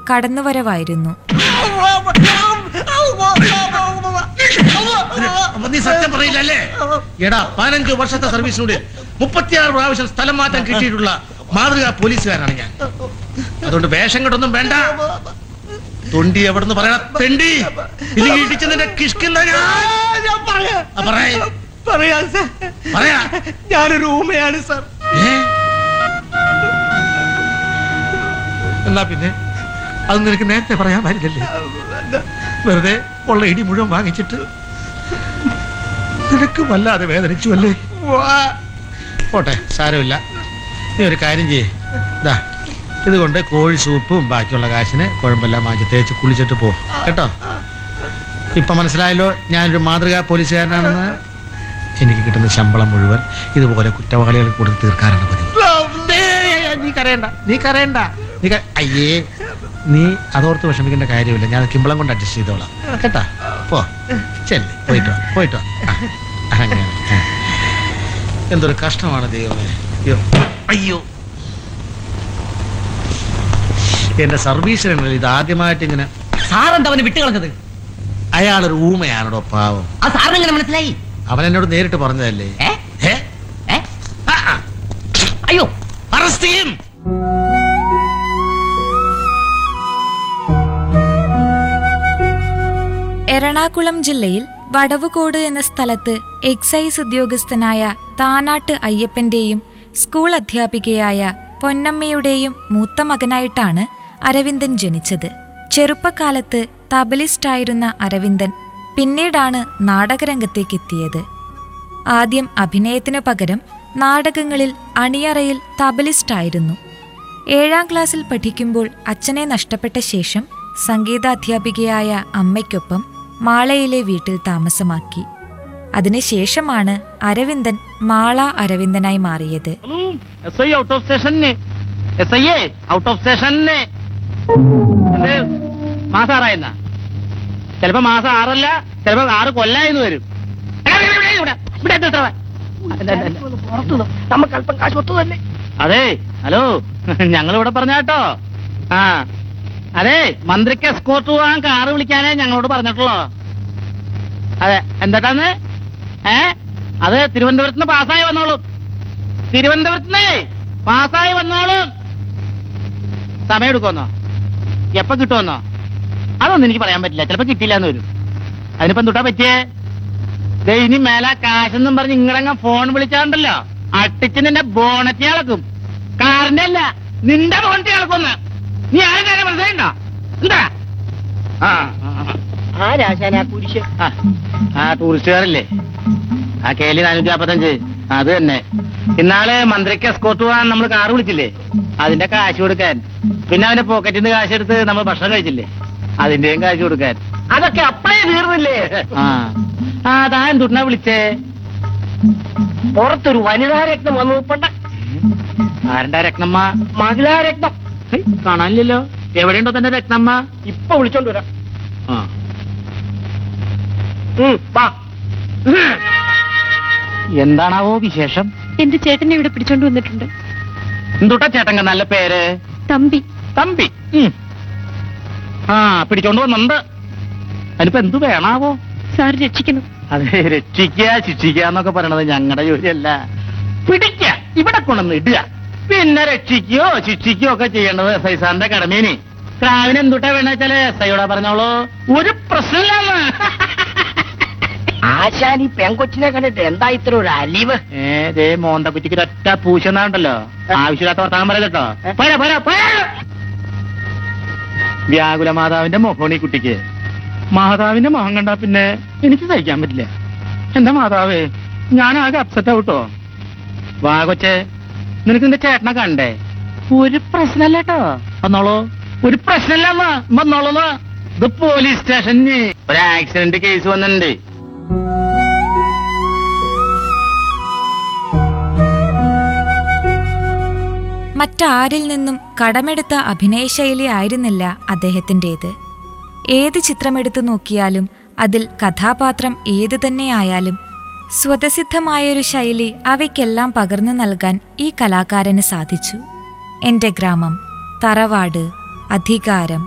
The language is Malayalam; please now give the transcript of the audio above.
കടന്നുവരവായിരുന്നു അപ്പൊ നീ സത്യം പറയില്ലല്ലേ എടാ പതിനഞ്ച് വർഷത്തെ സർവീസിനുള്ളിൽ മുപ്പത്തിയാറ് പ്രാവശ്യം സ്ഥലം മാറ്റം കിട്ടിയിട്ടുള്ള മാതൃകാ പോലീസുകാരാണ് ഞാൻ അതുകൊണ്ട് വേഷം കെട്ടൊന്നും വേണ്ട തൊണ്ടി എവിടുന്ന് പറയണ തെണ്ടി ഇല്ലെങ്കിൽ ഇടിച്ച് നിന്റെ കിഷ്കിന്ന ഞാൻ ഞാൻ പറയാം ആ, പറയ്. പറയാം സാർ പറയാ ഞാനൊരു ഊമയാണ് സാർ ഏ? എന്നാ പിന്നെ അത് നിനക്ക് നേരത്തെ പറയാൻ പറ്റില്ലല്ലേ വെറുതെ ഉള്ള ഇടി മുഴുവൻ വാങ്ങിച്ചിട്ട് നിനക്ക് വല്ലാതെ വേദനിച്ചു അല്ലേ പോട്ടെ സാരമില്ല നീ ഒരു കാര്യം ചെയ്യേ ഇതാ ഇതുകൊണ്ട് കോഴി സൂപ്പും ബാക്കിയുള്ള കാശിന് കുഴമ്പെല്ലാം വാങ്ങി തേച്ച് കുളിച്ചിട്ട് പോ കേട്ടോ ഇപ്പൊ മനസ്സിലായല്ലോ ഞാനൊരു മാതൃകാ പോലീസുകാരനാണെന്ന് എനിക്ക് കിട്ടുന്ന ശമ്പളം മുഴുവൻ ഇതുപോലെ കുറ്റവാളികൾ കൊടുത്ത് തീർക്കാനാണ് പതിവ് ഏയ്, നീ കരയണ്ട നീ കരയണ്ട നീ ക- അയ്യേ നീ അതോർത്ത് വിഷമിക്കേണ്ട കാര്യമില്ല ഞാൻ കിമ്പളം കൊണ്ട് അഡ്ജസ്റ്റ് ചെയ്തോളാം കേട്ടാ പോ ചെല്ലേ പോയിട്ടോ പോയിട്ടോ ആ, അങ്ങനെ ആ. എന്തൊരു കഷ്ടമാണ് ദൈവമേ അയ്യോ അയ്യോ എന്റെ സർവീസിനാണ് ഇത് ആദ്യമായിട്ട് ഇങ്ങനെ സാറെന്താ അവനെ വിട്ടുകളഞ്ഞത് അയാളൊരു ഊമയാണോ പാവം ആ സാറിന് എങ്ങനെ മനസ്സിലായി അവൻ എന്നോട് നേരിട്ട് പറഞ്ഞതല്ലേ ഏ ഏ? ഏ ആ, ആ. അയ്യോ അറസ്റ്റ് ചെയ്യും എറണാകുളം ജില്ലയിൽ വടവുകോട് എന്ന സ്ഥലത്ത് എക്സൈസ് ഉദ്യോഗസ്ഥനായ താനാട്ട് അയ്യപ്പന്റെയും സ്കൂൾ അധ്യാപികയായ പൊന്നമ്മയുടെയും മൂത്ത മകനായിട്ടാണ് അരവിന്ദൻ ജനിച്ചത് ചെറുപ്പകാലത്ത് തബലിസ്റ്റായിരുന്ന അരവിന്ദൻ പിന്നീടാണ് നാടകരംഗത്തേക്കെത്തിയത് ആദ്യം അഭിനയത്തിനു പകരം നാടകങ്ങളിൽ അണിയറയിൽ തബലിസ്റ്റായിരുന്നു ഏഴാം ക്ലാസ്സിൽ പഠിക്കുമ്പോൾ അച്ഛനെ നഷ്ടപ്പെട്ട ശേഷം സംഗീതാധ്യാപികയായ അമ്മയ്ക്കൊപ്പം മാളയിലെ വീട്ടിൽ താമസമാക്കി അതിനുശേഷമാണ് അരവിന്ദൻ മാള അരവിന്ദനായി മാറിയത് എസ് ഐ ഔട്ട് ഓഫ് സ്റ്റേഷന് എസ് ഐ ഔട്ട് ഓഫ് സ്റ്റേഷന് എന്ത് മാസം ആറായെന്ന ചിലപ്പോ മാസം ആറല്ല ചിലപ്പോ ആറ് കൊല്ലായെന്ന് വരും എടാ, ഇവിടെ, ഇവിടെ, ഇവിടെ, ഇവിടെ എത്തി ഇത്ര. അല്ല, അല്ല, അല്ല. നമുക്ക് അല്പം കാശ് ഒത്തു തന്നെ അതെ ഹലോ ഞങ്ങൾ ഇവിടെ പറഞ്ഞാട്ടോ ആ അതെ മന്ത്രിക്ക് എസ്കോർട്ട് പോകാൻ കാറ് വിളിക്കാനേ ഞങ്ങളോട് പറഞ്ഞിട്ടുള്ളോ അതെ എന്താട്ടാന്ന് ഏ അത് തിരുവനന്തപുരത്ത് നിന്ന് പാസ്സായി വന്നോളും തിരുവനന്തപുരത്ത് നിന്ന് പാസ്സായി വന്നോളും സമയം എടുക്കുമെന്നോ എപ്പോ കിട്ടുമെന്നോ അതൊന്നും എനിക്ക് പറയാൻ പറ്റില്ല ചിലപ്പോ കിട്ടിയില്ല എന്ന് വരും അതിനിപ്പോ എന്തുട്ടാ പറ്റിയേ ദേ ഇനി മേല കാശെന്നും പറഞ്ഞ് ഇങ്ങടങ്ങ ഫോൺ വിളിച്ചാണ്ടല്ലോ അട്ടിച്ച് നിന്റെ ബോണറ്റ് ഇളക്കും കാറിന്റെ അല്ല നിന്റെ ബോണറ്റ് ഇളക്കുന്ന് നീ ആരും കാര്യം മനസ്സിലായിണ്ടോ എന്താ ആ ആ, ആ. ആരാശാന കുരിശ് ആ, ആ ടൂറിസ്റ്റുകാരല്ലേ ആ കേലി നാനൂറ്റി നാപ്പത്തഞ്ച് അത് തന്നെ ഇന്നാള് മന്ത്രിക്ക് എസ്കോർട്ട് പോകാൻ നമ്മൾ കാറ് വിളിച്ചില്ലേ അതിന്റെ കാശ് കൊടുക്കാൻ പിന്നെ അവന്റെ പോക്കറ്റിൽ നിന്ന് കാശ് എടുത്ത് നമ്മൾ ഭക്ഷണം കഴിച്ചില്ലേ അതിന്റെയും കാശ് കൊടുക്കാൻ അതൊക്കെ അപ്പഴേ തീർന്നില്ലേ ആ ആ താൻ എന്തുട്ടാ വിളിച്ചേ പുറത്തൊരു വനിതാ രത്നം വന്നു നിൽപ്പണ്ട ആരണ്ടാ രത്നമ്മ മഹിളാ രത്നം ഹേയ്, കാണാനില്ലല്ലോ എവിടെയുണ്ടോ തന്റെ രത്നമ്മ ഇപ്പൊ വിളിച്ചോണ്ട് വരാം ആ ഉം, വാ എന്താണാവോ വിശേഷം എന്റെ ചേട്ടനെ ഇവിടെ പിടിച്ചോണ്ട് വന്നിട്ടുണ്ട് എന്തുട്ടാ ചേട്ടങ്ക നല്ല പേര് തമ്പി തമ്പി ഉം. ആ പിടിച്ചോണ്ട് വന്നുണ്ട് അതിനിപ്പോ എന്തു വേണാവോ സാർ രക്ഷിക്കണം അതെ രക്ഷിക്കുക ശിക്ഷിക്കുക എന്നൊക്കെ പറയണത് ഞങ്ങളുടെ ജോലിയല്ല പിടിക്ക ഇവിടെ കൊണ്ടുവന്ന് ഇടുക പിന്നെ രക്ഷിക്കുകയോ ശിക്ഷിക്കുകയോ ഒക്കെ ചെയ്യേണ്ടത് എസ് ഐ സാറിന്റെ കടമേനി ക്രാവിന് എന്തുട്ടാ വേണ്ട വെച്ചാല് എസ് ഐയോടാ പറഞ്ഞോളൂ ഒരു പ്രശ്നമില്ലാന്ന് ആശാൻ ഈ പെങ്കൊച്ചിനെ കണ്ടിട്ട് എന്താ ഇത്ര ഒരു അലിവ് ഏ ദേ മോന്ത കുറ്റിക്ക് ഒറ്റ പൂശെന്നാണ്ടല്ലോ ആവശ്യമില്ലാത്ത വർത്താനം പറയല്ലോ പോരാ പോരാ പോരാ വ്യാകുല മാതാവിന്റെ മുഖമാണ് ഈ കുട്ടിക്ക് മാതാവിന്റെ മുഖം കണ്ടാ പിന്നെ എനിക്ക് സഹിക്കാൻ പറ്റില്ല എന്റെ മാതാവേ ഞാൻ ആകെ അപ്സെറ്റ് ആവട്ടോ വാ കൊച്ചേ നിനക്ക് നിന്റെ ചേട്ടനെ കണ്ടേ ഒരു പ്രശ്നമല്ല കേട്ടോ വന്നോളൂ ഒരു പ്രശ്നമില്ല വന്നോളൂ ഇത് പോലീസ് സ്റ്റേഷനിൽ ഒരു ആക്സിഡന്റ് കേസ് വന്നിട്ടുണ്ട് മറ്റാരിൽ നിന്നും കടമെടുത്ത അഭിനയശൈലി ആയിരുന്നില്ല അദ്ദേഹത്തിൻ്റേത് ഏത് ചിത്രമെടുത്തു നോക്കിയാലും അതിൽ കഥാപാത്രം ഏതു തന്നെയായാലും സ്വതസിദ്ധമായൊരു ശൈലി അവയ്ക്കെല്ലാം പകർന്നു നൽകാൻ ഈ കലാകാരന് സാധിച്ചു എന്റെ ഗ്രാമം തറവാട് അധികാരം